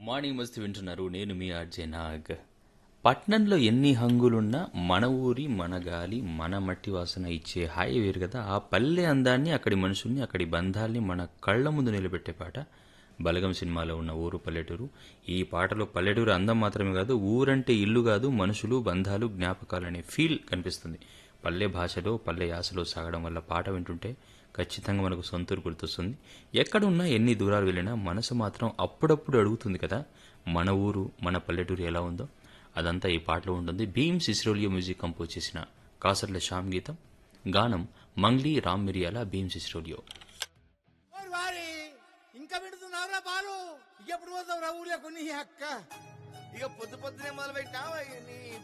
morning మస్తు వింటున్నారు నేను మీ ఆర్జే నాగ్ పట్నంలో ఎన్ని హంగులున్నా మన ఊరి మన గాలి మన మట్టి వాసన ఇచ్చే హాయి వేరు కదా ఆ పల్లె అందాన్ని అక్కడి మనుషుల్ని అక్కడి బంధాల్ని మన కళ్ళ ముందు నిలబెట్టే పాట బలగం సినిమాలో ఉన్న ఊరు పల్లెటూరు ఈ పాటలో పల్లెటూరు అందం మాత్రమే కాదు ఊరంటే ఇల్లు కాదు మనుషులు బంధాలు జ్ఞాపకాలు అనే ఫీల్ కనిపిస్తుంది పల్లె భాషలో పల్లె యాసలో సాగడం వల్ల పాట వింటుంటే ఖచ్చితంగా మనకు సొంతూరు గుర్తొస్తుంది ఎక్కడున్నా ఎన్ని దూరాలు వెళ్ళినా మనసు మాత్రం అప్పుడప్పుడు అడుగుతుంది కదా మన ఊరు మన పల్లెటూరు ఎలా ఉందో అదంతా ఈ పాటలో ఉంటుంది భీమ్ సిసిరోలియో మ్యూజిక్ కంపోజ్ చేసిన కాసర్ల శ్యామ్ గీతం గానం మంగ్లీ రామ్ మిరియాల భీమ్ సిసిరోలియో ఓరి వారి ఇంకా పెడుతున్నావురా పాలు ఎప్పుడు పోతావురా ఊర్లో కొన్ని అక్క ఇక పొద్దు పొద్దునే మొదలు పెట్టావా నీ